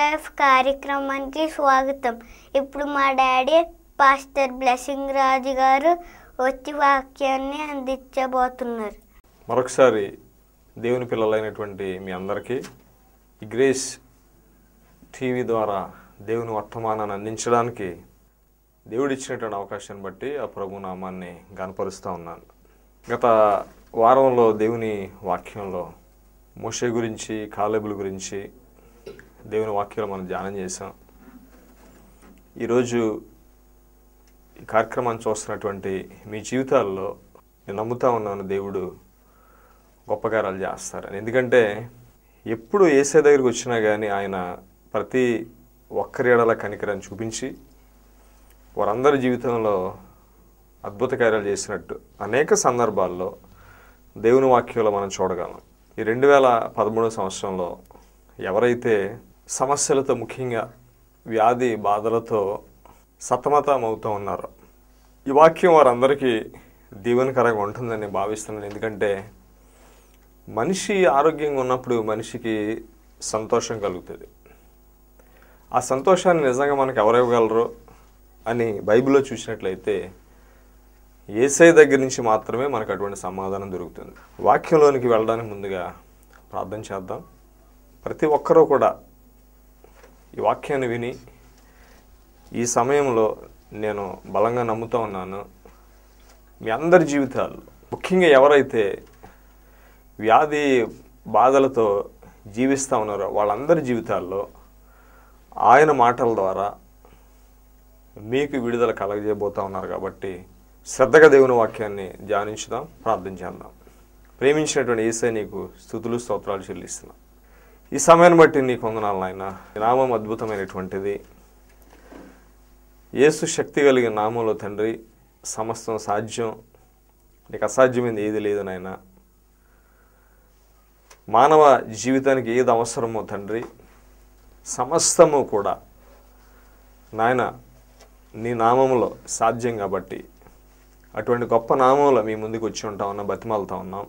Life కార్యక్రమానికి స్వాగతం ఇప్పుడు మా డాడీ పాస్టర్ బ్లెస్సింగ్ రాజు గారు వచ్చి వాక్యాన్ని అందించబోతున్నారు మరొకసారి దేవుని పిల్లలైనటువంటి మీ అందరికీ ఈ గ్రేస్ టీవీ ద్వారా దేవుని వర్తమానాన్ని అందించడానికి దేవుడు ఇచ్చినటువంటి అవకాశాన్ని బట్టి ఆ ప్రభు నామాన్ని గనపరుస్తూ ఉన్నాను గత వారంలో దేవుని వాక్యంలో మోషే గురించి కాలేబుల గురించి దేవుని వాక్యాలు మనం ధ్యానం చేసాం ఈరోజు ఈ కార్యక్రమాన్ని చూస్తున్నటువంటి మీ జీవితాల్లో నేను నమ్ముతా ఉన్నాను దేవుడు గొప్ప కార్యాలు చేస్తారని ఎందుకంటే ఎప్పుడు ఏసే దగ్గరికి వచ్చినా కానీ ఆయన ప్రతి ఒక్కరి ఎడల కనికరాన్ని చూపించి వారందరి జీవితంలో అద్భుత కార్యాలు చేసినట్టు అనేక సందర్భాల్లో దేవుని వాక్యంలో మనం చూడగలం ఈ రెండు వేల పదమూడవ సంవత్సరంలో ఎవరైతే సమస్యలతో ముఖ్యంగా వ్యాధి బాధలతో సతమతం అవుతూ ఉన్నారో ఈ వాక్యం వారందరికీ దీవెనకరంగా ఉంటుందని నేను భావిస్తున్నాను ఎందుకంటే మనిషి ఆరోగ్యంగా ఉన్నప్పుడు మనిషికి సంతోషం కలుగుతుంది ఆ సంతోషాన్ని నిజంగా మనకు ఎవరు ఇవ్వగలరు అని బైబిల్లో చూసినట్లయితే ఏసై దగ్గర నుంచి మాత్రమే మనకు అటువంటి సమాధానం దొరుకుతుంది వాక్యంలోనికి వెళ్ళడానికి ముందుగా ప్రార్థన చేద్దాం ప్రతి ఒక్కరూ కూడా ఈ వాక్యాన్ని విని ఈ సమయంలో నేను బలంగా నమ్ముతూ ఉన్నాను మీ అందరి జీవితాలు ముఖ్యంగా ఎవరైతే వ్యాధి బాధలతో జీవిస్తూ ఉన్నారో వాళ్ళందరి జీవితాల్లో ఆయన మాటల ద్వారా మీకు విడుదల కలగజేయబోతా ఉన్నారు కాబట్టి శ్రద్ధగా దేవుని వాక్యాన్ని ధ్యానించుదాం ప్రార్థన చేద్దాం ప్రేమించినటువంటి ఏసై నీకు స్థుతులు స్తోత్రాలు చెల్లిస్తున్నాం ఈ సమయాన్ని బట్టి నీకు వందనాలు నాయన నీ నామం అద్భుతమైనటువంటిది యేసు శక్తి కలిగిన నామంలో తండ్రి సమస్తం సాధ్యం నీకు అసాధ్యమైంది ఏది లేదు నాయన మానవ జీవితానికి ఏది అవసరమో తండ్రి సమస్తము కూడా నాయన నీ నామములో సాధ్యం కాబట్టి అటువంటి గొప్ప నామంలో మీ ముందుకు వచ్చి ఉంటా ఉన్నాం బతిమాలుతా ఉన్నాం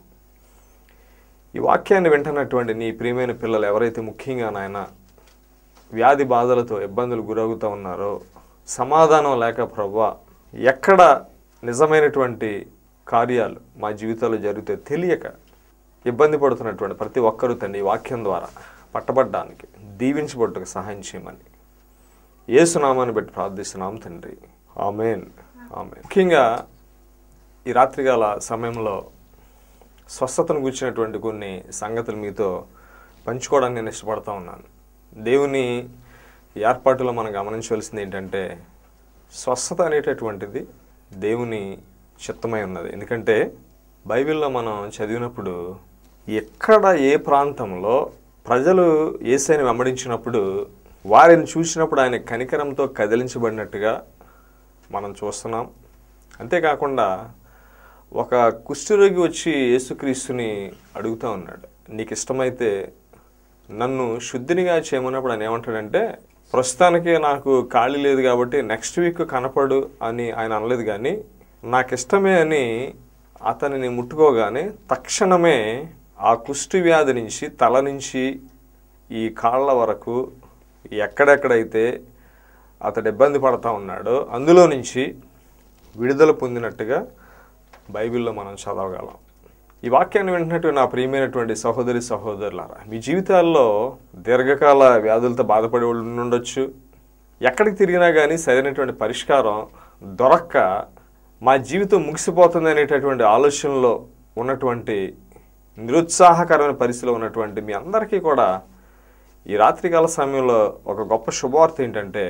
ఈ వాక్యాన్ని వింటున్నటువంటి నీ ప్రియమైన పిల్లలు ఎవరైతే ముఖ్యంగా నాయన వ్యాధి బాధలతో ఇబ్బందులు గురవుతూ ఉన్నారో సమాధానం లేక ప్రభా ఎక్కడ నిజమైనటువంటి కార్యాలు మా జీవితాల్లో జరిగితే తెలియక ఇబ్బంది పడుతున్నటువంటి ప్రతి ఒక్కరూ తండ్రి ఈ వాక్యం ద్వారా పట్టబడ్డానికి దీవించబట్టుకు సహాయం చేయమని ఏసునామాన్ని బట్టి ప్రార్థిస్తున్నాం తండ్రి ఆమెన్ ఆమెన్ ముఖ్యంగా ఈ రాత్రికాల సమయంలో స్వస్థతను కూర్చున్నటువంటి కొన్ని సంగతులు మీతో పంచుకోవడానికి నేను ఇష్టపడతా ఉన్నాను దేవుని ఏర్పాటులో మనం గమనించవలసింది ఏంటంటే స్వస్థత అనేటటువంటిది దేవుని చిత్తమై ఉన్నది ఎందుకంటే బైబిల్లో మనం చదివినప్పుడు ఎక్కడ ఏ ప్రాంతంలో ప్రజలు ఏసైని వెంబడించినప్పుడు వారిని చూసినప్పుడు ఆయన కనికరంతో కదిలించబడినట్టుగా మనం చూస్తున్నాం అంతేకాకుండా ఒక కుష్ఠరోగి వచ్చి యేసుక్రీస్తుని అడుగుతూ ఉన్నాడు నీకు ఇష్టమైతే నన్ను శుద్ధినిగా చేయమన్నప్పుడు ఆయన ఏమంటాడంటే ప్రస్తుతానికి నాకు ఖాళీ లేదు కాబట్టి నెక్స్ట్ వీక్ కనపడు అని ఆయన అనలేదు కానీ నాకు ఇష్టమే అని అతనిని ముట్టుకోగానే తక్షణమే ఆ కుష్టి వ్యాధి నుంచి తల నుంచి ఈ కాళ్ళ వరకు ఎక్కడెక్కడైతే అతడు ఇబ్బంది పడతా ఉన్నాడో అందులో నుంచి విడుదల పొందినట్టుగా బైబిల్లో మనం చదవగలం ఈ వాక్యాన్ని వింటున్నట్టు నా ప్రియమైనటువంటి సహోదరి సహోదరులారా మీ జీవితాల్లో దీర్ఘకాల వ్యాధులతో బాధపడే వాళ్ళు ఉండొచ్చు ఎక్కడికి తిరిగినా కానీ సరైనటువంటి పరిష్కారం దొరక్క మా జీవితం ముగిసిపోతుంది అనేటటువంటి ఆలోచనలో ఉన్నటువంటి నిరుత్సాహకరమైన పరిస్థితిలో ఉన్నటువంటి మీ అందరికీ కూడా ఈ రాత్రికాల సమయంలో ఒక గొప్ప శుభవార్త ఏంటంటే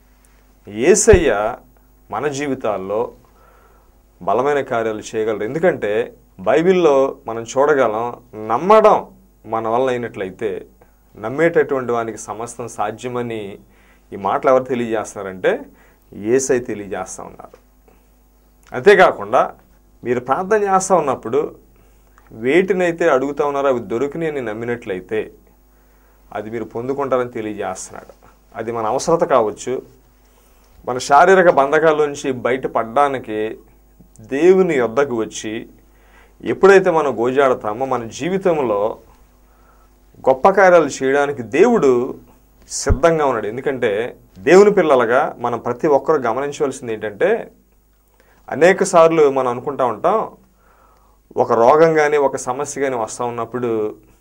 ఏసయ్య మన జీవితాల్లో బలమైన కార్యాలు చేయగలరు ఎందుకంటే బైబిల్లో మనం చూడగలం నమ్మడం మన వల్ల అయినట్లయితే నమ్మేటటువంటి వానికి సమస్తం సాధ్యమని ఈ మాటలు ఎవరు తెలియజేస్తున్నారంటే ఏసై తెలియజేస్తూ ఉన్నారు అంతేకాకుండా మీరు ప్రార్థన చేస్తూ ఉన్నప్పుడు వేటినైతే అడుగుతా ఉన్నారో అవి దొరికినాయి అని నమ్మినట్లయితే అది మీరు పొందుకుంటారని తెలియజేస్తున్నాడు అది మన అవసరత కావచ్చు మన శారీరక బంధకాల నుంచి బయటపడడానికి దేవుని యొద్దకు వచ్చి ఎప్పుడైతే మనం గోజాడతామో మన జీవితంలో గొప్ప కార్యాలు చేయడానికి దేవుడు సిద్ధంగా ఉన్నాడు ఎందుకంటే దేవుని పిల్లలుగా మనం ప్రతి ఒక్కరు గమనించవలసింది ఏంటంటే అనేక సార్లు మనం అనుకుంటా ఉంటాం ఒక రోగం కానీ ఒక సమస్య కానీ వస్తూ ఉన్నప్పుడు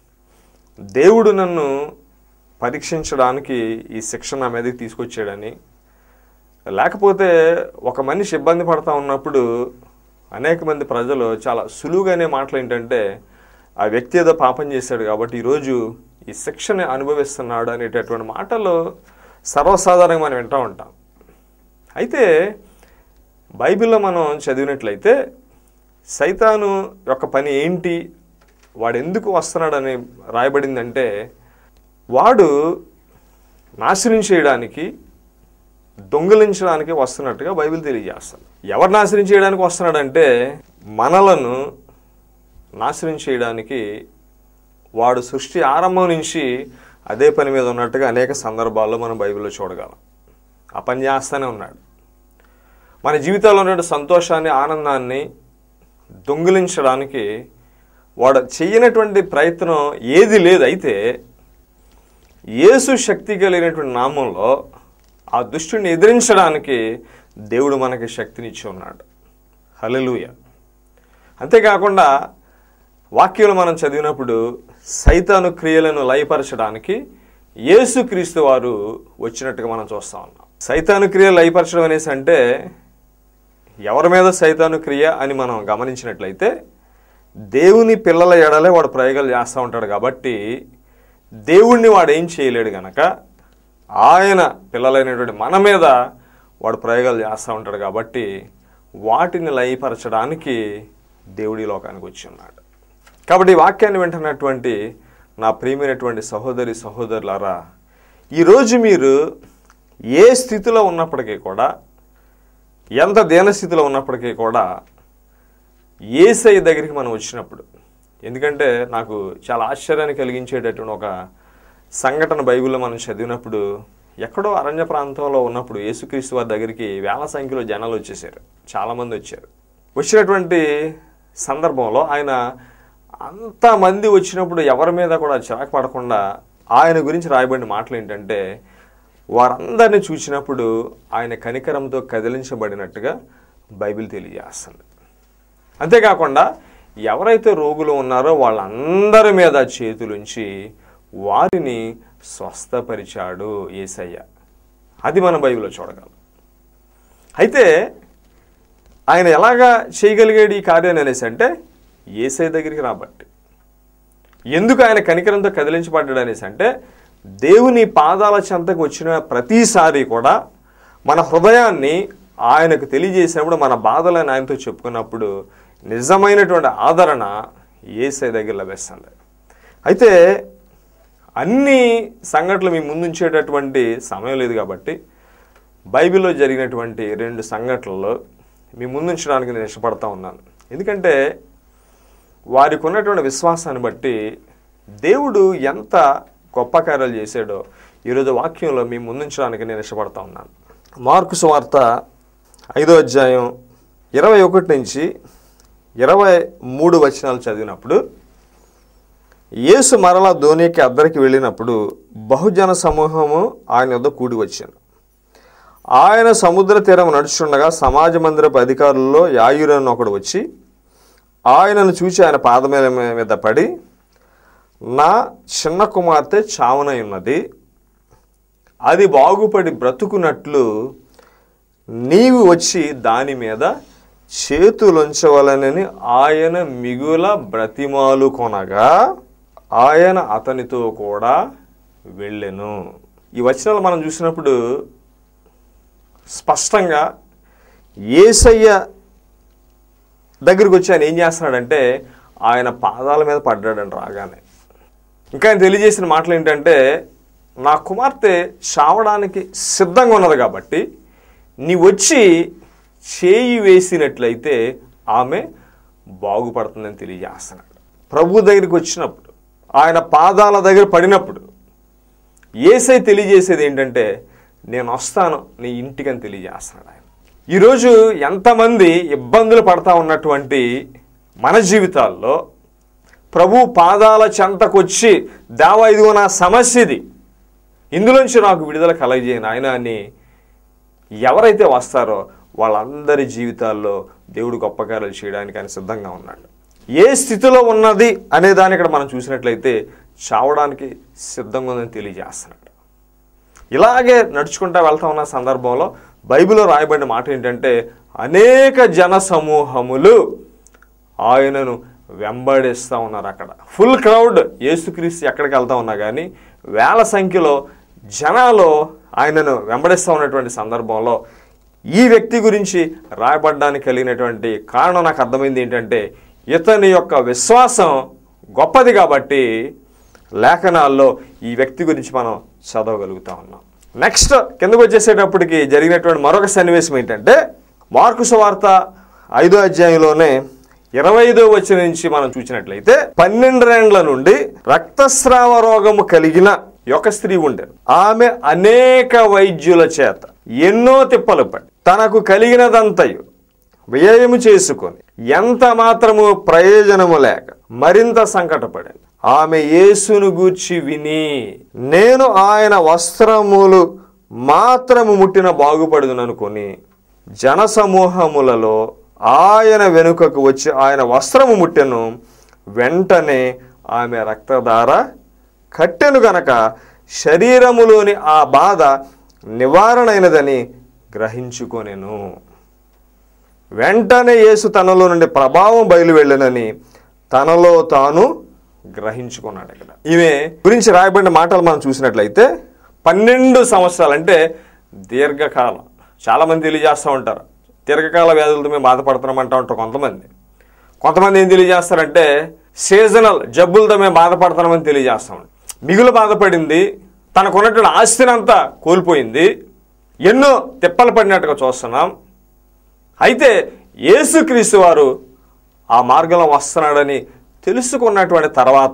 దేవుడు నన్ను పరీక్షించడానికి ఈ శిక్షణ నా మీదకి తీసుకొచ్చాడని లేకపోతే ఒక మనిషి ఇబ్బంది పడతా ఉన్నప్పుడు అనేక మంది ప్రజలు చాలా సులువుగానే మాటలు ఏంటంటే ఆ వ్యక్తి ఏదో పాపం చేశాడు కాబట్టి ఈరోజు ఈ శిక్షని అనుభవిస్తున్నాడు అనేటటువంటి మాటలు సర్వసాధారణంగా మనం వింటూ ఉంటాం అయితే బైబిల్లో మనం చదివినట్లయితే సైతాను యొక్క పని ఏంటి వాడు ఎందుకు వస్తున్నాడని రాయబడిందంటే వాడు నాశనం చేయడానికి దొంగిలించడానికి వస్తున్నట్టుగా బైబిల్ తెలియజేస్తుంది ఎవరు నాశనం చేయడానికి వస్తున్నాడంటే మనలను నాశనం చేయడానికి వాడు సృష్టి ఆరంభం నుంచి అదే పని మీద ఉన్నట్టుగా అనేక సందర్భాల్లో మనం బైబిల్లో చూడగలం ఆ పని చేస్తూనే ఉన్నాడు మన జీవితాల్లో ఉన్న సంతోషాన్ని ఆనందాన్ని దొంగిలించడానికి వాడు చేయనటువంటి ప్రయత్నం ఏది లేదు అయితే యేసు శక్తి కలిగినటువంటి నామంలో ఆ దుష్టుని ఎదిరించడానికి దేవుడు మనకి శక్తినిచ్చి ఉన్నాడు హలలుయ అంతేకాకుండా వాక్యాలు మనం చదివినప్పుడు సైతాను క్రియలను లయపరచడానికి యేసుక్రీస్తు వారు వచ్చినట్టుగా మనం చూస్తా ఉన్నాం సైతాను క్రియలు లయపరచడం అనేసి అంటే ఎవరి మీద సైతాను క్రియ అని మనం గమనించినట్లయితే దేవుని పిల్లల ఎడలే వాడు ప్రయోగాలు చేస్తూ ఉంటాడు కాబట్టి దేవుణ్ణి వాడు ఏం చేయలేడు గనక ఆయన పిల్లలైనటువంటి మన మీద వాడు ప్రయోగాలు చేస్తూ ఉంటాడు కాబట్టి వాటిని లయపరచడానికి దేవుడి లోకానికి వచ్చి ఉన్నాడు కాబట్టి ఈ వాక్యాన్ని వింటున్నటువంటి నా ప్రియమైనటువంటి సహోదరి సహోదరులారా ఈరోజు మీరు ఏ స్థితిలో ఉన్నప్పటికీ కూడా ఎంత దీనస్థితిలో ఉన్నప్పటికీ కూడా ఏసై దగ్గరికి మనం వచ్చినప్పుడు ఎందుకంటే నాకు చాలా ఆశ్చర్యాన్ని కలిగించేటటువంటి ఒక సంఘటన బైబిల్లో మనం చదివినప్పుడు ఎక్కడో అరణ్య ప్రాంతంలో ఉన్నప్పుడు యేసుక్రీస్తు వారి దగ్గరికి వేల సంఖ్యలో జనాలు వచ్చేసారు చాలామంది వచ్చారు వచ్చినటువంటి సందర్భంలో ఆయన అంతమంది వచ్చినప్పుడు ఎవరి మీద కూడా చిరాకు పడకుండా ఆయన గురించి రాయబడిన మాటలు ఏంటంటే వారందరిని చూసినప్పుడు ఆయన కనికరంతో కదిలించబడినట్టుగా బైబిల్ తెలియజేస్తుంది అంతేకాకుండా ఎవరైతే రోగులు ఉన్నారో వాళ్ళందరి మీద చేతులుంచి వారిని స్వస్థపరిచాడు ఏసయ్య అది మనం బైబిల్లో చూడగలం అయితే ఆయన ఎలాగా చేయగలిగాడు ఈ కార్యాన్ని అనేసి అంటే ఏసై దగ్గరికి రాబట్టి ఎందుకు ఆయన కనికరంతో కదిలించబడ్డాడు అనేసి అంటే దేవుని పాదాల చెంతకు వచ్చిన ప్రతిసారి కూడా మన హృదయాన్ని ఆయనకు తెలియజేసినప్పుడు మన బాధలను ఆయనతో చెప్పుకున్నప్పుడు నిజమైనటువంటి ఆదరణ ఏసై దగ్గర లభిస్తుంది అయితే అన్ని సంఘటనలు మీ ముందుంచేటటువంటి సమయం లేదు కాబట్టి బైబిల్లో జరిగినటువంటి రెండు సంఘటనల్లో మీ ముందుంచడానికి నేను ఇష్టపడతా ఉన్నాను ఎందుకంటే వారికి ఉన్నటువంటి విశ్వాసాన్ని బట్టి దేవుడు ఎంత గొప్ప కార్యాలు చేశాడో ఈరోజు వాక్యంలో మీ ముందుంచడానికి నేను ఇష్టపడతా ఉన్నాను మార్కు సువార్త ఐదో అధ్యాయం ఇరవై ఒకటి నుంచి ఇరవై మూడు వచనాలు చదివినప్పుడు యేసు మరలా ధోనికి అద్దరికి వెళ్ళినప్పుడు బహుజన సమూహము ఆయన వద్ద కూడి వచ్చాను ఆయన సముద్ర తీరం నడుచుండగా సమాజ మందిరపు అధికారుల్లో యాయురని ఒకడు వచ్చి ఆయనను చూసి ఆయన పాదమేల మీద పడి నా చిన్న కుమార్తె చావునై ఉన్నది అది బాగుపడి బ్రతుకున్నట్లు నీవు వచ్చి దాని మీద చేతులుంచవలనని ఆయన మిగుల బ్రతిమాలు కొనగా ఆయన అతనితో కూడా వెళ్ళెను ఈ వచనాలు మనం చూసినప్పుడు స్పష్టంగా ఏసయ్య దగ్గరికి వచ్చి ఆయన ఏం చేస్తున్నాడంటే ఆయన పాదాల మీద పడ్డాడని రాగానే ఇంకా ఆయన తెలియజేసిన మాటలు ఏంటంటే నా కుమార్తె చావడానికి సిద్ధంగా ఉన్నది కాబట్టి నీ వచ్చి చేయి వేసినట్లయితే ఆమె బాగుపడుతుందని తెలియజేస్తున్నాడు ప్రభు దగ్గరికి వచ్చినప్పుడు ఆయన పాదాల దగ్గర పడినప్పుడు ఏసై తెలియజేసేది ఏంటంటే నేను వస్తాను నీ ఇంటికని తెలియజేస్తున్నాడు ఆయన ఈరోజు ఎంతమంది ఇబ్బందులు పడతా ఉన్నటువంటి మన జీవితాల్లో ప్రభు పాదాల చెంతకొచ్చి దేవా ఇదిగో నా సమస్య ఇది ఇందులోంచి నాకు విడుదల కలగజేయను ఆయన అని ఎవరైతే వస్తారో వాళ్ళందరి జీవితాల్లో దేవుడు గొప్ప కార్యాలు చేయడానికి ఆయన సిద్ధంగా ఉన్నాడు ఏ స్థితిలో ఉన్నది అనే దాన్ని ఇక్కడ మనం చూసినట్లయితే చావడానికి సిద్ధంగా ఉందని తెలియజేస్తున్నాడు ఇలాగే నడుచుకుంటా వెళ్తా ఉన్న సందర్భంలో బైబిల్లో రాయబడిన మాట ఏంటంటే అనేక జన సమూహములు ఆయనను వెంబడిస్తూ ఉన్నారు అక్కడ ఫుల్ క్రౌడ్ యేసుక్రీస్తు ఎక్కడికి వెళ్తా ఉన్నా కానీ వేల సంఖ్యలో జనాలు ఆయనను వెంబడిస్తూ ఉన్నటువంటి సందర్భంలో ఈ వ్యక్తి గురించి రాయబడ్డానికి కలిగినటువంటి కారణం నాకు అర్థమైంది ఏంటంటే ఇతని యొక్క విశ్వాసం గొప్పది కాబట్టి లేఖనాల్లో ఈ వ్యక్తి గురించి మనం చదవగలుగుతా ఉన్నాం నెక్స్ట్ కిందకు వచ్చేసేటప్పటికి జరిగినటువంటి మరొక సన్నివేశం ఏంటంటే మార్కు సువార్త ఐదో అధ్యాయంలోనే ఇరవై ఐదో వచ్చిన నుంచి మనం చూసినట్లయితే పన్నెండేండ్ల నుండి రక్తస్రావ రోగము కలిగిన ఒక స్త్రీ ఉండేది ఆమె అనేక వైద్యుల చేత ఎన్నో తిప్పలు పడి తనకు కలిగినదంతయు వ్యయము చేసుకొని ఎంత మాత్రము ప్రయోజనము లేక మరింత సంకటపడింది ఆమె యేసును గూర్చి విని నేను ఆయన వస్త్రములు మాత్రము ముట్టిన బాగుపడుదుననుకొని జనసమూహములలో ఆయన వెనుకకు వచ్చి ఆయన వస్త్రము ముట్టెను వెంటనే ఆమె రక్తధార కట్టెను గనక శరీరములోని ఆ బాధ నివారణైనదని గ్రహించుకొనెను వెంటనే యేసు తనలో నుండి ప్రభావం బయలు వెళ్ళనని తనలో తాను గ్రహించుకున్నాడు ఇక్కడ ఈమె గురించి రాయబడిన మాటలు మనం చూసినట్లయితే పన్నెండు సంవత్సరాలు అంటే దీర్ఘకాలం చాలామంది తెలియజేస్తూ ఉంటారు దీర్ఘకాల వ్యాధులతో మేము బాధపడుతున్నామంటా ఉంటారు కొంతమంది కొంతమంది ఏం తెలియజేస్తారంటే సీజనల్ జబ్బులతో మేము బాధపడుతున్నామని తెలియజేస్తాం మిగులు బాధపడింది తనకున్నటువంటి ఆస్తిని అంతా కోల్పోయింది ఎన్నో తిప్పలు పడినట్టుగా చూస్తున్నాం అయితే యేసుక్రీస్తు వారు ఆ మార్గంలో వస్తున్నాడని తెలుసుకున్నటువంటి తర్వాత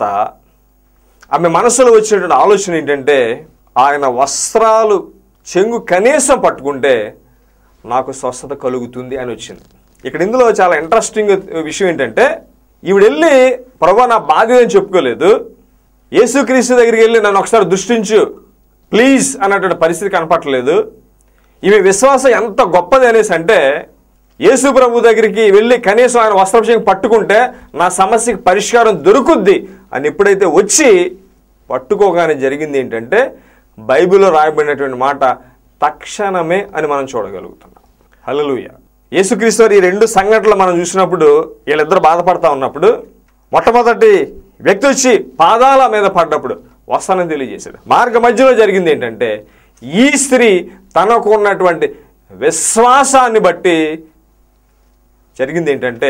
ఆమె మనసులో వచ్చినటువంటి ఆలోచన ఏంటంటే ఆయన వస్త్రాలు చెంగు కనీసం పట్టుకుంటే నాకు స్వస్థత కలుగుతుంది అని వచ్చింది ఇక్కడ ఇందులో చాలా ఇంట్రెస్టింగ్ విషయం ఏంటంటే ఈవిడ వెళ్ళి ప్రభా నా బాధ్యత అని చెప్పుకోలేదు యేసుక్రీస్తు దగ్గరికి వెళ్ళి నన్ను ఒకసారి దృష్టించు ప్లీజ్ అన్నటువంటి పరిస్థితి కనపట్టలేదు ఈమె విశ్వాసం ఎంత గొప్పది అనేసి అంటే యేసు ప్రభు దగ్గరికి వెళ్ళి కనీసం ఆయన వస్త్రపక్షం పట్టుకుంటే నా సమస్యకి పరిష్కారం దొరుకుద్ది అని ఎప్పుడైతే వచ్చి పట్టుకోగానే జరిగింది ఏంటంటే బైబిల్లో రాయబడినటువంటి మాట తక్షణమే అని మనం చూడగలుగుతున్నాం హల్లెలూయా యేసుక్రీస్తు వారి ఈ రెండు సంఘటనలు మనం చూసినప్పుడు వీళ్ళిద్దరు బాధపడతా ఉన్నప్పుడు మొట్టమొదటి వ్యక్తి వచ్చి పాదాల మీద పడ్డప్పుడు వస్తానని తెలియజేశాడు మార్గ మధ్యలో జరిగింది ఏంటంటే ఈ స్త్రీ తనకు ఉన్నటువంటి విశ్వాసాన్ని బట్టి జరిగింది ఏంటంటే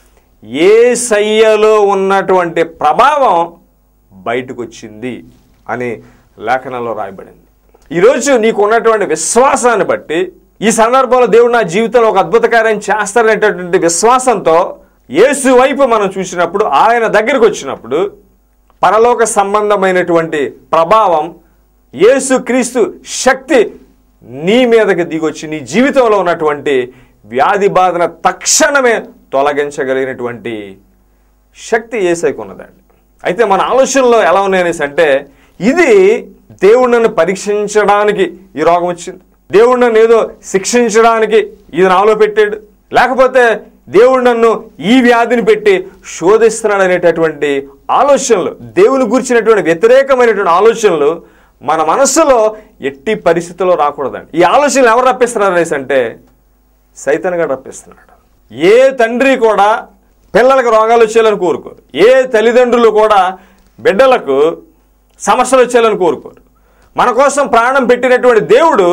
ఏ సయ్యలో ఉన్నటువంటి ప్రభావం బయటకు వచ్చింది అని లేఖనంలో రాయబడింది ఈరోజు నీకు ఉన్నటువంటి విశ్వాసాన్ని బట్టి ఈ సందర్భంలో దేవుడు నా జీవితంలో ఒక అద్భుత కార్యం చేస్తారనేటటువంటి విశ్వాసంతో యేసు వైపు మనం చూసినప్పుడు ఆయన దగ్గరికి వచ్చినప్పుడు పరలోక సంబంధమైనటువంటి ప్రభావం యేసు క్రీస్తు శక్తి నీ మీదకి దిగొచ్చి నీ జీవితంలో ఉన్నటువంటి వ్యాధి బాధన తక్షణమే తొలగించగలిగినటువంటి శక్తి ఏసైకి ఉన్నదండి అయితే మన ఆలోచనలో ఎలా ఉన్నాయనేసి అంటే ఇది దేవుడు నన్ను పరీక్షించడానికి ఈ రోగం వచ్చింది దేవుడు నన్ను ఏదో శిక్షించడానికి ఇది నాలో పెట్టాడు లేకపోతే దేవుడు నన్ను ఈ వ్యాధిని పెట్టి శోధిస్తున్నాడు అనేటటువంటి ఆలోచనలు దేవుని గురించినటువంటి వ్యతిరేకమైనటువంటి ఆలోచనలు మన మనస్సులో ఎట్టి పరిస్థితుల్లో రాకూడదండి ఈ ఆలోచనలు ఎవరు రప్పిస్తున్నారు అనేసి అంటే సైతన్గా రప్పిస్తున్నాడు ఏ తండ్రి కూడా పిల్లలకు రోగాలు వచ్చేయాలని కోరుకోరు ఏ తల్లిదండ్రులు కూడా బిడ్డలకు సమస్యలు వచ్చేయాలని కోరుకోరు మన కోసం ప్రాణం పెట్టినటువంటి దేవుడు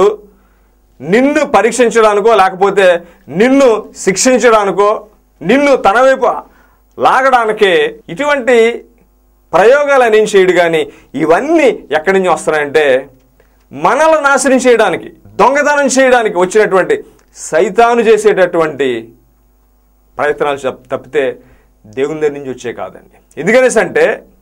నిన్ను పరీక్షించడానికో లేకపోతే నిన్ను శిక్షించడానికో నిన్ను తన వైపు లాగడానికే ఇటువంటి ప్రయోగాలు అనేది చేయడు కానీ ఇవన్నీ ఎక్కడి నుంచి వస్తున్నాయంటే మనల్ని నాశనం చేయడానికి దొంగతనం చేయడానికి వచ్చినటువంటి సైతాను చేసేటటువంటి ప్రయత్నాలు చెప్- తప్పితే దేవుని దగ్గర నుంచి వచ్చే కాదండి ఎందుకనేసి అంటే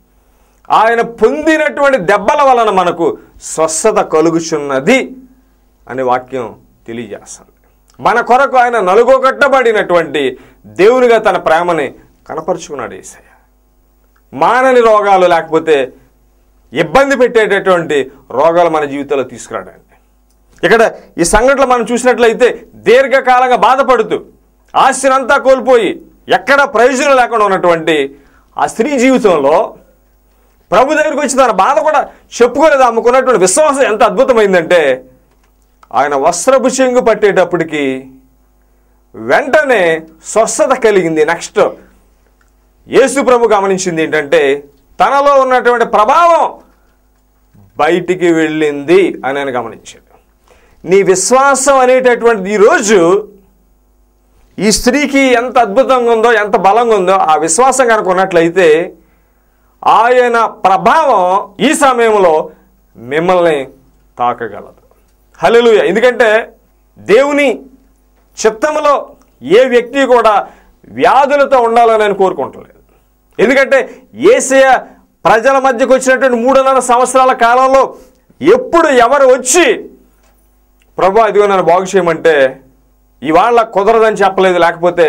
ఆయన పొందినటువంటి దెబ్బల వలన మనకు స్వస్థత కలుగుచున్నది అనే వాక్యం తెలియజేస్తుంది మన కొరకు ఆయన నలుగొకట్టబడినటువంటి దేవునిగా తన ప్రేమని కనపరుచుకున్నాడు ఏసయ్య మానని రోగాలు లేకపోతే ఇబ్బంది పెట్టేటటువంటి రోగాలు మన జీవితంలో తీసుకురాడండి ఇక్కడ ఈ సంఘటనలు మనం చూసినట్లయితే దీర్ఘకాలంగా బాధపడుతూ ఆస్తినంతా కోల్పోయి ఎక్కడ ప్రయోజనం లేకుండా ఉన్నటువంటి ఆ స్త్రీ జీవితంలో ప్రభు దగ్గరికి వచ్చి తన బాధ కూడా చెప్పుకోలేదు అమ్ముకున్నటువంటి విశ్వాసం ఎంత అద్భుతమైందంటే ఆయన వస్త్రపు చెంగు పట్టేటప్పటికి వెంటనే స్వస్థత కలిగింది నెక్స్ట్ యేసు ప్రభు గమనించింది ఏంటంటే తనలో ఉన్నటువంటి ప్రభావం బయటికి వెళ్ళింది అని ఆయన గమనించాడు నీ విశ్వాసం అనేటటువంటిది ఈరోజు ఈ స్త్రీకి ఎంత అద్భుతంగా ఉందో ఎంత బలంగా ఉందో ఆ విశ్వాసం కనుక ఉన్నట్లయితే ఆయన ప్రభావం ఈ సమయంలో మిమ్మల్ని తాకగలదు హల్లెలూయా ఎందుకంటే దేవుని చిత్తములో ఏ వ్యక్తి కూడా వ్యాధులతో ఉండాలని నేను కోరుకుంటలేదు ఎందుకంటే ఏసయ ప్రజల మధ్యకు వచ్చినటువంటి మూడున్నర సంవత్సరాల కాలంలో ఎప్పుడు ఎవరు వచ్చి ప్రభు ఇదిగో నన్ను బాగు చేయమంటే ఇవాళ కుదరదని చెప్పలేదు లేకపోతే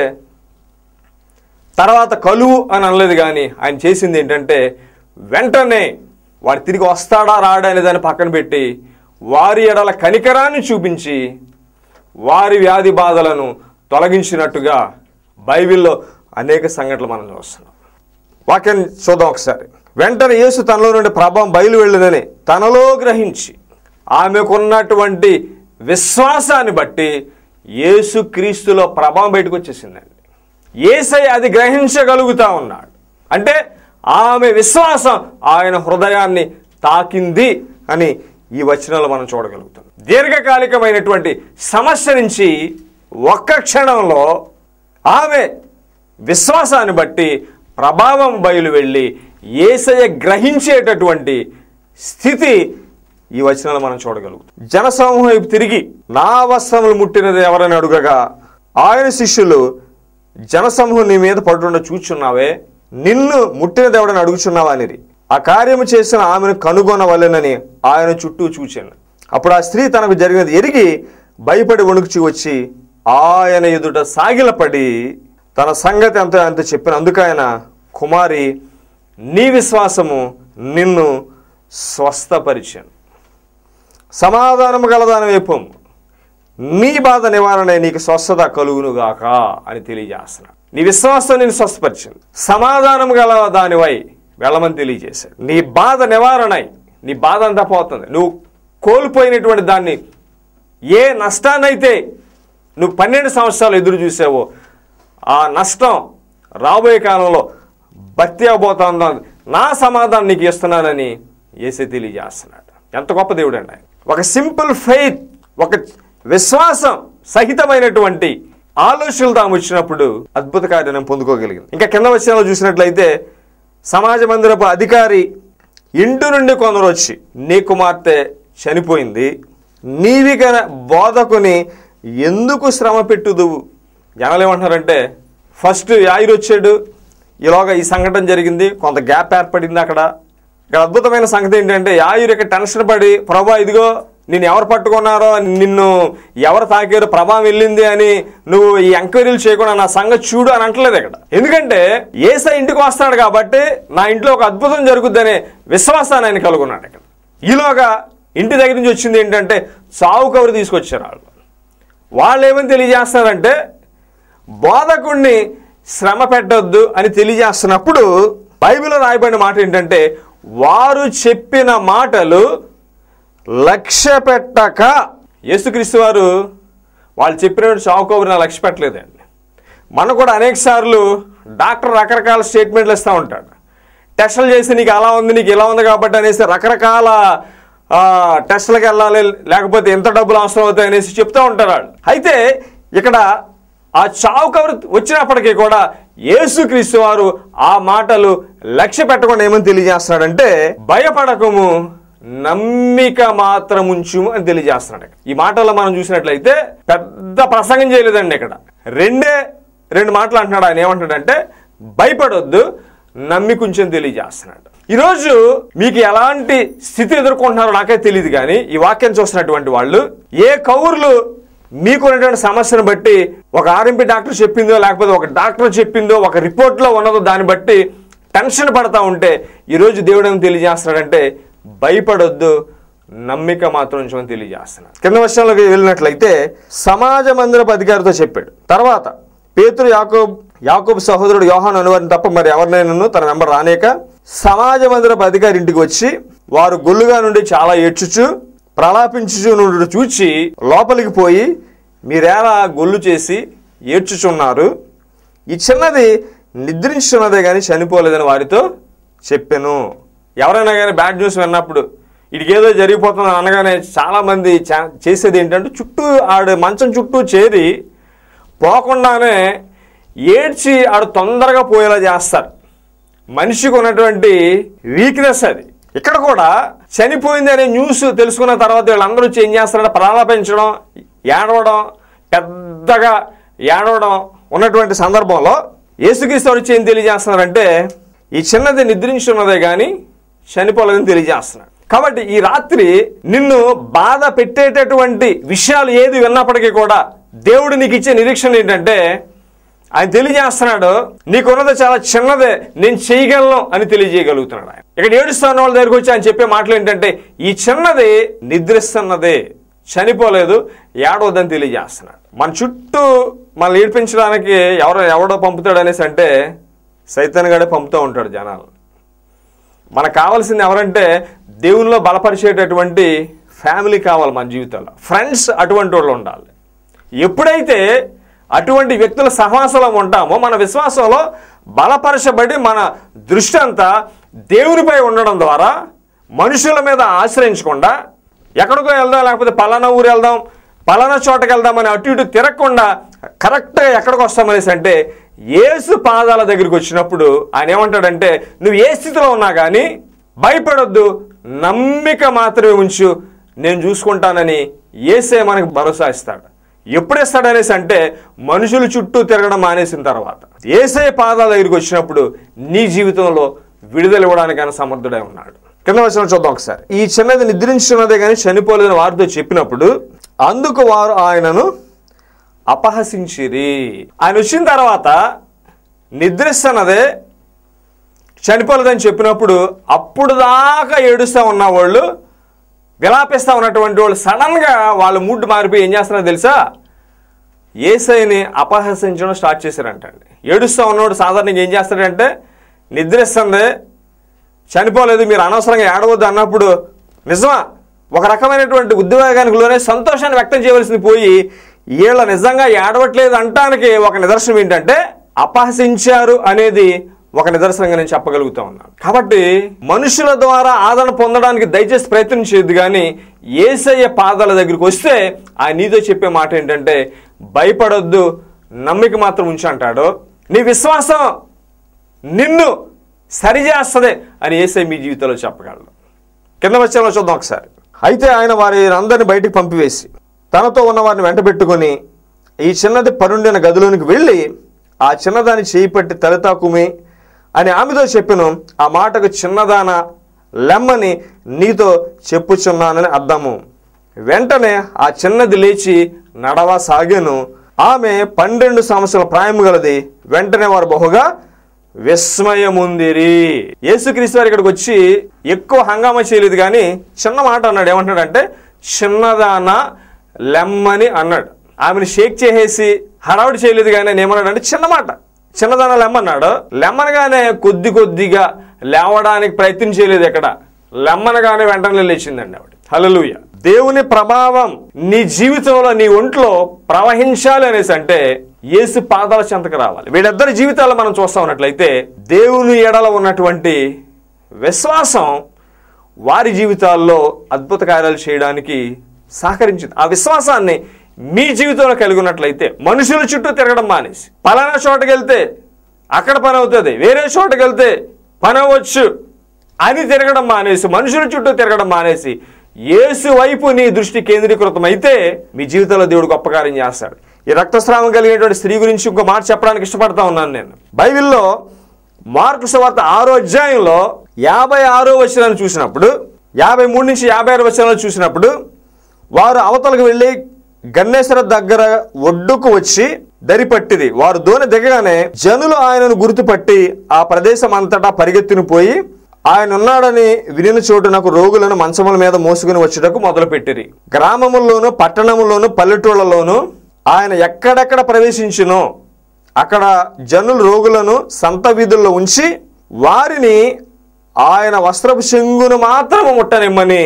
తర్వాత కలువు అని అనలేదు కానీ ఆయన చేసింది ఏంటంటే వెంటనే వాడు తిరిగి వస్తాడా రాడా అనే దాన్ని పక్కన పెట్టి వారి ఎడల కనికరాన్ని చూపించి వారి వ్యాధి బాధలను తొలగించినట్టుగా బైబిల్లో అనేక సంఘటనలు మనం చూస్తున్నాం వాక్యాన్ని చూద్దాం ఒకసారి వెంటనే యేసు తనలో నుండి ప్రభావం బయలు వెళ్ళిందని తనలో గ్రహించి ఆమెకున్నటువంటి విశ్వాసాన్ని బట్టి యేసు క్రీస్తులో ప్రభావం బయటకు వచ్చేసిందండి ఏసై అది గ్రహించగలుగుతా ఉన్నాడు అంటే ఆమె విశ్వాసం ఆయన హృదయాన్ని తాకింది అని ఈ వచనంలో మనం చూడగలుగుతాం దీర్ఘకాలికమైనటువంటి సమస్య నుంచి ఒక్క క్షణంలో ఆమె విశ్వాసాన్ని బట్టి ప్రభావం బయలు వెళ్ళి ఏసయ గ్రహించేటటువంటి స్థితి ఈ వచనాలు మనం చూడగలుగుతాం జనసమూహం వైపు తిరిగి నా వస్త్రములు ముట్టినది ఎవరని అడుగగా ఆయన శిష్యులు జనసమూహం నీ మీద పడుతుండ చూచున్నావే నిన్ను ముట్టినది ఎవడని అడుగుచున్నావా అనేది ఆ కార్యము చేసిన ఆమెను కనుగొనవలెనని ఆయన చుట్టూ చూచాను అప్పుడు ఆ స్త్రీ తనకు జరిగినది ఎరిగి భయపడి వణుకుచి వచ్చి ఆయన ఎదుట సాగిలపడి తన సంగతి అంత అంత చెప్పిన అందుకైన కుమారి నీ విశ్వాసము నిన్ను స్వస్థపరిచాను సమాధానము గలదాని వైపు నీ బాధ నివారణ నీకు స్వస్థత కలుగునుగాక అని తెలియజేస్తున్నాడు నీ విశ్వాసం నేను స్వస్థపరిచింది సమాధానం గల దానివై వెళ్ళమని తెలియజేశాడు నీ బాధ నివారణై నీ బాధ అంతా పోతుంది నువ్వు కోల్పోయినటువంటి దాన్ని ఏ నష్టాన్నైతే నువ్వు పన్నెండు సంవత్సరాలు ఎదురు చూసావో ఆ నష్టం రాబోయే కాలంలో భర్తీ అవబోతుందో నా సమాధానం నీకు ఇస్తున్నానని ఏసే తెలియజేస్తున్నాడు ఎంత గొప్ప దేవుడు అండి ఆయన ఒక సింపుల్ ఫెయిత్ ఒక విశ్వాసం సహితమైనటువంటి ఆలోచనలు తాము వచ్చినప్పుడు అద్భుత కార్యం పొందుకోగలిగింది ఇంకా కింద వచ్చిన చూసినట్లయితే సమాజ మందిరపు అధికారి ఇంటి నుండి కొందరు వచ్చి నీ కుమార్తె చనిపోయింది నీవి గన బోధకుని ఎందుకు శ్రమ పెట్టుదువు జనాలు ఏమంటున్నారంటే ఫస్ట్ యాయిర్ వచ్చాడు ఈలోగా ఈ సంఘటన జరిగింది కొంత గ్యాప్ ఏర్పడింది అక్కడ ఇక్కడ అద్భుతమైన సంగతి ఏంటంటే యాయురు ఇక్కడ టెన్షన్ పడి ప్రభా ఇదిగో నిన్ను ఎవరు పట్టుకున్నారో నిన్ను ఎవరు తాకారో ప్రభావం వెళ్ళింది అని నువ్వు ఈ ఎంక్వైరీలు చేయకుండా నా సంగతి చూడు అని అంటలేదు ఇక్కడ ఎందుకంటే ఏసై ఇంటికి వస్తాడు కాబట్టి నా ఇంట్లో ఒక అద్భుతం జరుగుద్దనే విశ్వాసాన్ని ఆయన కలుగున్నాడు ఇక్కడ ఈలోగా ఇంటి దగ్గర నుంచి వచ్చింది ఏంటంటే చావు కవరు తీసుకొచ్చారు వాళ్ళు వాళ్ళు ఏమని తెలియజేస్తారంటే బోధకుణ్ణి శ్రమ పెట్టొద్దు అని తెలియజేస్తున్నప్పుడు బైబిల్లో రాయబడిన మాట ఏంటంటే వారు చెప్పిన మాటలు లక్ష్య పెట్టక యేసుక్రీస్తు వారు వాళ్ళు చెప్పినట్టు చావుకోబరి లక్ష్య పెట్టలేదండి మనం కూడా అనేక సార్లు డాక్టర్ రకరకాల స్టేట్మెంట్లు ఇస్తూ ఉంటాడు టెస్టులు చేసి నీకు అలా ఉంది నీకు ఇలా ఉంది కాబట్టి అనేసి రకరకాల ఆ, టెస్టులకు వెళ్ళాలి లేకపోతే ఎంత డబ్బులు అవసరం అవుతాయి అనేసి చెప్తూ ఉంటారు వాళ్ళు అయితే ఇక్కడ ఆ చావు కవర్ వచ్చినప్పటికీ కూడా యేసుక్రీస్తు వారు ఆ మాటలు లక్ష్య పెట్టకుండా ఏమని తెలియజేస్తున్నాడంటే భయపడకము నమ్మిక మాత్రం ఉంచుము అని తెలియజేస్తున్నాడు ఈ మాటల్లో మనం చూసినట్లయితే పెద్ద ప్రసంగం చేయలేదండి ఇక్కడ రెండే రెండు మాటలు అంటున్నాడు ఆయన ఏమంటాడంటే భయపడొద్దు నమ్మికుంచని తెలియజేస్తున్నాడు ఈరోజు మీకు ఎలాంటి స్థితి ఎదుర్కొంటున్నారో నాకే తెలియదు కానీ ఈ వాక్యం చూస్తున్నటువంటి వాళ్ళు ఏ కౌరులు మీకున్నటువంటి సమస్యను బట్టి ఒక ఆర్ఎంపీ డాక్టర్ చెప్పిందో లేకపోతే ఒక డాక్టర్ చెప్పిందో ఒక రిపోర్ట్లో ఉన్నదో దాన్ని బట్టి టెన్షన్ పడతా ఉంటే ఈరోజు దేవుడు ఏం తెలియజేస్తున్నాడంటే భయపడొద్దు నమ్మిక మాత్రం ఉంచమని తెలియజేస్తున్నాడు కింద వర్షంలోకి వెళ్ళినట్లయితే సమాజ మందిరపు అధికారితో చెప్పాడు తర్వాత పేతురు యాకోబ్ యాకోబ్ సహోదరుడు యోహాన్ అనువారిని తప్ప మరి ఎవరినైనా తన వెంబడి రానేక సమాజ మందిరపు అధికారి ఇంటికి వచ్చి వారు గొల్లుగా నుండి చాలా ఏడ్చుచు ప్రలాపించుచు నుండి చూచి లోపలికి పోయి మీరేలా గొల్లు చేసి ఏడ్చుచున్నారు ఈ చిన్నది నిద్రించున్నదే కానీ చనిపోలేదని వారితో చెప్పాను ఎవరైనా కానీ బ్యాడ్ న్యూస్ విన్నప్పుడు ఇటుకి ఏదో జరిగిపోతుంది అనగానే చాలామంది చా- చేసేది ఏంటంటే చుట్టూ ఆడ మంచం చుట్టూ చేరి పోకుండానే ఏడ్చి ఆడు తొందరగా పోయేలా చేస్తారు మనిషికి ఉన్నటువంటి వీక్నెస్ అది ఇక్కడ కూడా చనిపోయింది అనే న్యూస్ తెలుసుకున్న తర్వాత వీళ్ళందరూ వచ్చి ఏం చేస్తారంటే ప్రలాపించడం ఏడవడం పెద్దగా ఏడవడం ఉన్నటువంటి సందర్భంలో యేసుక్రీస్తు వచ్చి ఏం తెలియజేస్తున్నారంటే ఈ చిన్నది నిద్రించున్నదే కానీ చనిపోలేదని తెలియజేస్తున్నాడు కాబట్టి ఈ రాత్రి నిన్ను బాధ పెట్టేటటువంటి విషయాలు ఏది విన్నప్పటికీ కూడా దేవుడు నీకు ఇచ్చే నిరీక్షణ ఏంటంటే ఆయన తెలియజేస్తున్నాడు నీకున్నది చాలా చిన్నదే నేను చేయగలను అని తెలియజేయగలుగుతున్నాడు ఆయన ఇక్కడ ఏడుస్తున్న వాళ్ళ దగ్గరికి వచ్చి ఆయన చెప్పే మాటలు ఏంటంటే ఈ చిన్నది నిద్రిస్తున్నదే చనిపోలేదు ఏడవద్దని తెలియజేస్తున్నాడు మన చుట్టూ మనల్ని ఏడిపించడానికి ఎవరో ఎవడో పంపుతాడు అనేసి అంటే సైతాన్ గడే పంపుతూ ఉంటాడు జనాలు మనకు కావాల్సింది ఎవరంటే దేవునిలో బలపరిచేటటువంటి ఫ్యామిలీ కావాలి మన జీవితంలో ఫ్రెండ్స్ అటువంటి వాళ్ళు ఉండాలి ఎప్పుడైతే అటువంటి వ్యక్తుల సహవాసంలో ఉంటామో మన విశ్వాసంలో బలపరచబడి మన దృష్టి అంతా దేవునిపై ఉండడం ద్వారా మనుషుల మీద ఆశ్రయించకుండా ఎక్కడికో వెళ్దాం లేకపోతే పలానా ఊరు వెళ్దాం పలానా చోటకి వెళ్దామని అటు ఇటు తిరగకుండా కరెక్ట్గా ఎక్కడికి వస్తామనేసి అంటే ఏసు పాదాల దగ్గరికి వచ్చినప్పుడు ఆయన ఏమంటాడంటే నువ్వు ఏ స్థితిలో ఉన్నా కానీ భయపడొద్దు నమ్మిక మాత్రమే ఉంచు నేను చూసుకుంటానని ఏసే మనకు భరోసా ఇస్తాడు ఎప్పుడు ఇస్తాడనేసి అంటే మనుషులు చుట్టూ తిరగడం మానేసిన తర్వాత ఏసే పాదాల దగ్గరికి వచ్చినప్పుడు నీ జీవితంలో విడుదల ఇవ్వడానికి ఆయన సమర్థుడై ఉన్నాడు కింద వచ్చిన చూద్దాం ఒకసారి ఈ చిన్నది నిద్రించున్నదే కానీ చనిపోలేదని వారితో చెప్పినప్పుడు అందుకు వారు ఆయనను అపహసించిరి ఆయన వచ్చిన తర్వాత నిద్రిస్తున్నదే చనిపోలేదని చెప్పినప్పుడు అప్పుడు దాకా ఏడుస్తూ ఉన్న వాళ్ళు విలాపిస్తూ ఉన్నటువంటి వాళ్ళు సడన్గా వాళ్ళ మూడ్ మారిపోయి ఏం చేస్తున్నారో తెలుసా ఏసైని అపహసించడం స్టార్ట్ చేశారంటండి ఏడుస్తూ ఉన్నవాడు సాధారణంగా ఏం చేస్తాడంటే నిద్రిస్తుంది చనిపోలేదు మీరు అనవసరంగా ఏడవద్దు అన్నప్పుడు నిజమా ఒక రకమైనటువంటి ఉద్వేగానికి లోనే సంతోషాన్ని వ్యక్తం చేయవలసింది పోయి వీళ్ళ నిజంగా ఏడవట్లేదు అంటానికి ఒక నిదర్శనం ఏంటంటే అపహసించారు అనేది ఒక నిదర్శనంగా నేను చెప్పగలుగుతా ఉన్నాను కాబట్టి మనుషుల ద్వారా ఆదరణ పొందడానికి దయచేసి ప్రయత్నం చేయొద్దు కానీ ఏసయ్య పాదాల దగ్గరికి వస్తే ఆయన నీతో చెప్పే మాట ఏంటంటే భయపడొద్దు నమ్మిక మాత్రం ఉంచి అంటాడు నీ విశ్వాసం నిన్ను సరిచేస్తుంది అని ఏసై మీ జీవితంలో చెప్పగలడు కింద వచ్చేలో చూద్దాం ఒకసారి అయితే ఆయన వారి అందరిని బయటికి పంపివేసి తనతో ఉన్న వారిని వెంట పెట్టుకొని ఈ చిన్నది పరుండిన గదిలోనికి వెళ్ళి ఆ చిన్నదాన్ని చేయి పట్టి తలతాకుమి అని ఆమెతో చెప్పిను ఆ మాటకు చిన్నదాన లెమ్మని నీతో చెప్పుచున్నానని అర్థము వెంటనే ఆ చిన్నది లేచి నడవసాగాను ఆమె పన్నెండు సంవత్సరాల ప్రాయం గలది వెంటనే వారు బహుగా విస్మయముందిరి యేసుక్రీస్తు వారు ఇక్కడికి వచ్చి ఎక్కువ హంగామా చేయలేదు కానీ చిన్న మాట అన్నాడు ఏమంటాడంటే చిన్నదాన లెమ్మని అన్నాడు ఆమెను షేక్ చేసేసి హడావుడి చేయలేదు కానీ ఆయన ఏమన్నాడంటే చిన్న మాట చిన్నదాన లెమ్మన్నాడు లెమ్మనగానే కొద్ది కొద్దిగా లేవడానికి ప్రయత్నం చేయలేదు ఎక్కడ లెమ్మనగానే వెంటనే లేచిందండి ఆవిడ హల్లెలూయ దేవుని ప్రభావం నీ జీవితంలో నీ ఒంట్లో ప్రవహించాలి అనేసి అంటే యేసు పాదాల చెంతకు రావాలి వీళ్ళిద్దరి జీవితాల్లో మనం చూస్తా ఉన్నట్లయితే దేవుని ఎడల ఉన్నటువంటి విశ్వాసం వారి జీవితాల్లో అద్భుత కార్యాలు చేయడానికి సహకరించింది ఆ విశ్వాసాన్ని మీ జీవితంలో కలిగి ఉన్నట్లయితే మనుషుల చుట్టూ తిరగడం మానేసి పలానా చోటకి వెళ్తే అక్కడ పని అవుతుంది వేరే చోటకి వెళ్తే పని అవ్వచ్చు అని తిరగడం మానేసి మనుషుల చుట్టూ తిరగడం మానేసి యేసు వైపు నీ దృష్టి కేంద్రీకృతం అయితే మీ జీవితంలో దేవుడు గొప్ప కార్యం చేస్తాడు ఈ రక్తస్రావం కలిగినటువంటి స్త్రీ గురించి ఇంకో మాట చెప్పడానికి ఇష్టపడతా ఉన్నాను నేను బైబిల్లో మార్కు సువార్త ఆరో అధ్యాయంలో యాభై ఆరో వచనాన్ని చూసినప్పుడు యాభై మూడు నుంచి యాభై ఆరు వచనాలు చూసినప్పుడు వారు అవతలకు వెళ్ళి గన్నేశ్వర దగ్గర ఒడ్డుకు వచ్చి దరిపట్టిది వారు దోణి దిగగానే జనులు ఆయనను గుర్తుపట్టి ఆ ప్రదేశం అంతటా పరిగెత్తిన పోయి ఆయన ఉన్నాడని వినిన చోటునకు రోగులను మంచముల మీద మోసుకుని వచ్చుటకు మొదలుపెట్టిరి గ్రామముల్లోను పట్టణముల్లోను పల్లెటూళ్ళలోను ఆయన ఎక్కడెక్కడ ప్రవేశించునో అక్కడ జనులు రోగులను సంత వీధుల్లో ఉంచి వారిని ఆయన వస్త్రపు చెంగును మాత్రము ముట్టనిమ్మని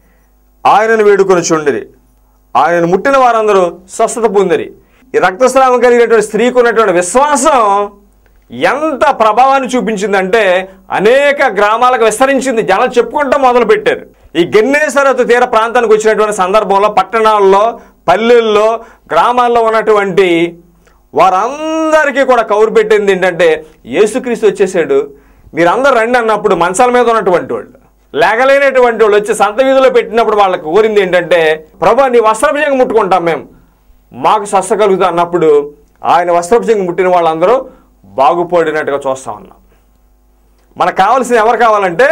ఆయనను వేడుకొని చుండిరి ఆయనను ముట్టిన వారందరూ స్వస్థత పొందిరి ఈ రక్తస్రావం కలిగినటువంటి స్త్రీకి ఉన్నటువంటి విశ్వాసం ఎంత ప్రభావాన్ని చూపించిందంటే అనేక గ్రామాలకు విస్తరించింది జనాలు చెప్పుకుంటూ మొదలు పెట్టారు ఈ గన్నేసరతు తీర ప్రాంతానికి వచ్చినటువంటి సందర్భంలో పట్టణాల్లో పల్లెల్లో గ్రామాల్లో ఉన్నటువంటి వారందరికీ కూడా కౌరు పెట్టింది ఏంటంటే యేసుక్రీస్తు వచ్చేసాడు మీరందరూ రండి అన్నప్పుడు మంచాల మీద ఉన్నటువంటి వాళ్ళు లేగలేనటువంటి వాళ్ళు వచ్చి సంత వీధిలో పెట్టినప్పుడు వాళ్ళకి కోరింది ఏంటంటే ప్రభా నీ వస్త్రభుజంగా ముట్టుకుంటాం మేము మాకు స్వస్థ కలుగుతా అన్నప్పుడు ఆయన వస్త్రభుజంగా ముట్టిన వాళ్ళందరూ బాగుపడినట్టుగా చూస్తా ఉన్నాం మనకు కావాల్సింది ఎవరు కావాలంటే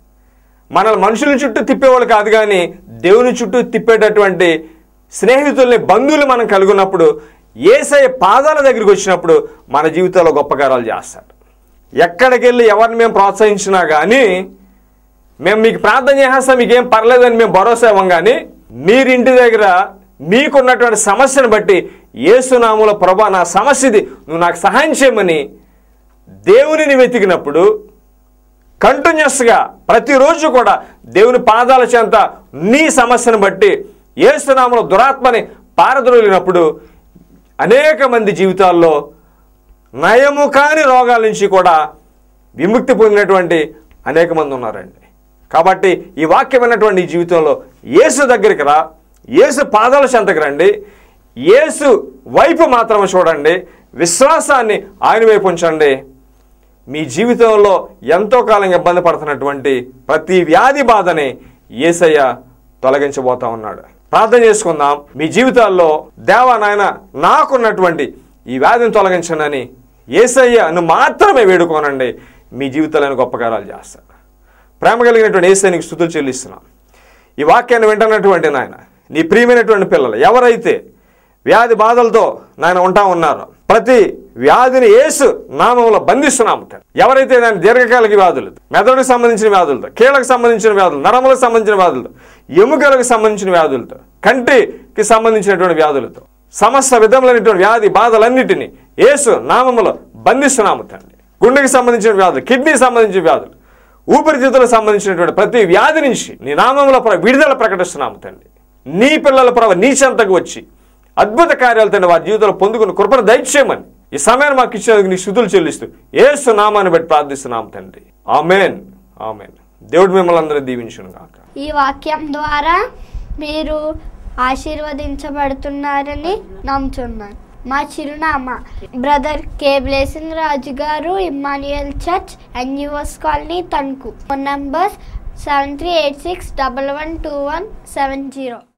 మన మనుషుల చుట్టూ తిప్పేవాళ్ళు కాదు కానీ దేవుని చుట్టూ తిప్పేటటువంటి స్నేహితుల్ని బంధువులు మనం కలుగున్నప్పుడు ఏసఐ పాదాల దగ్గరికి వచ్చినప్పుడు మన జీవితంలో గొప్ప కార్యాలు చేస్తాడు ఎక్కడికి వెళ్ళి ఎవరిని మేము ప్రోత్సహించినా కానీ మేము మీకు ప్రార్థన చేసేస్తాం మీకేం పర్లేదని మేము భరోసా ఇవ్వం కానీ మీరింటి దగ్గర మీకున్నటువంటి సమస్యను బట్టి ఏసునాముల ప్రభా నా సమస్య ఇది నువ్వు నాకు సహాయం చేయమని దేవునిని వెతికినప్పుడు కంటిన్యూస్గా ప్రతిరోజు కూడా దేవుని పాదాల చెంత నీ సమస్యను బట్టి ఏసునామలో దురాత్మని పారద్రోలినప్పుడు అనేక మంది జీవితాల్లో నయము కాని రోగాల నుంచి కూడా విముక్తి పొందినటువంటి అనేక మంది ఉన్నారండి కాబట్టి ఈ వాక్యం విన్నటువంటి ఈ జీవితంలో యేసు దగ్గరికి రా యేసు పాదాల చెంతకు రండి యేసు వైపు మాత్రమే చూడండి విశ్వాసాన్ని ఆయన వైపు ఉంచండి మీ జీవితంలో ఎంతో కాలం ఇబ్బంది పడుతున్నటువంటి ప్రతి వ్యాధి బాధని ఏసయ్య తొలగించబోతా ఉన్నాడు ప్రార్థన చేసుకుందాం మీ జీవితాల్లో దేవా నాయన నాకున్నటువంటి ఈ వ్యాధిని తొలగించనని ఏసయ్యను మాత్రమే వేడుకోనండి మీ జీవితాలను గొప్ప కార్యాలు చేస్తాడు ప్రేమ కలిగినటువంటి ఏసైనికి స్థుతులు చెల్లిస్తున్నాం ఈ వాక్యాన్ని వింటున్నటువంటి నాయన నీ ప్రియమైనటువంటి పిల్లలు ఎవరైతే వ్యాధి బాధలతో నాయన ఉంటా ఉన్నారో ప్రతి వ్యాధిని ఏసు నామంలో బంధిస్తున్నాము తండ్రి. ఎవరైతే దాని దీర్ఘకాలిక వ్యాధులు మెదడుకు సంబంధించిన వ్యాధులతో కీళ్ళకు సంబంధించిన వ్యాధులు నరములకు సంబంధించిన వ్యాధులతో ఎముకలకు సంబంధించిన వ్యాధులతో కంటికి సంబంధించినటువంటి వ్యాధులతో సమస్త విధములైనటువంటి వ్యాధి బాధలన్నిటినీ ఏసు నామములో బంధిస్తున్నాము తండ్రి గుండెకి సంబంధించిన వ్యాధులు కిడ్నీకి సంబంధించిన వ్యాధులు ఊపిరితిత్తులకు సంబంధించినటువంటి ప్రతి వ్యాధి నుంచి నీ నామంలో ప్ర- విడుదల ప్రకటిస్తున్నాము తండ్రి నీ పిల్లల ప్రభ నీ చెంతకు వచ్చి అద్భుత కార్యాలు తండ్రి వారి జీవితంలో పొందుకుని కృపను దయచేయమని ఈ సమయాన్ని మాకు ఇచ్చినందుకు నీ స్థుతులు చెల్లిస్తూ ఏసు నామాన్ని బట్టి ప్రార్థిస్తున్నాము తండ్రి ఆమెన్ ఆమెన్ దేవుడు మిమ్మల్ని అందరూ దీవించును గాక ఈ వాక్యం ద్వారా మీరు ఆశీర్వదించబడుతున్నారని నమ్ముతున్నాను మా చిరునామా బ్రదర్ కే blessing Raju garu Emmanuel church NUS colony Tanuku phone numbers seven three eight six double one two one seven zero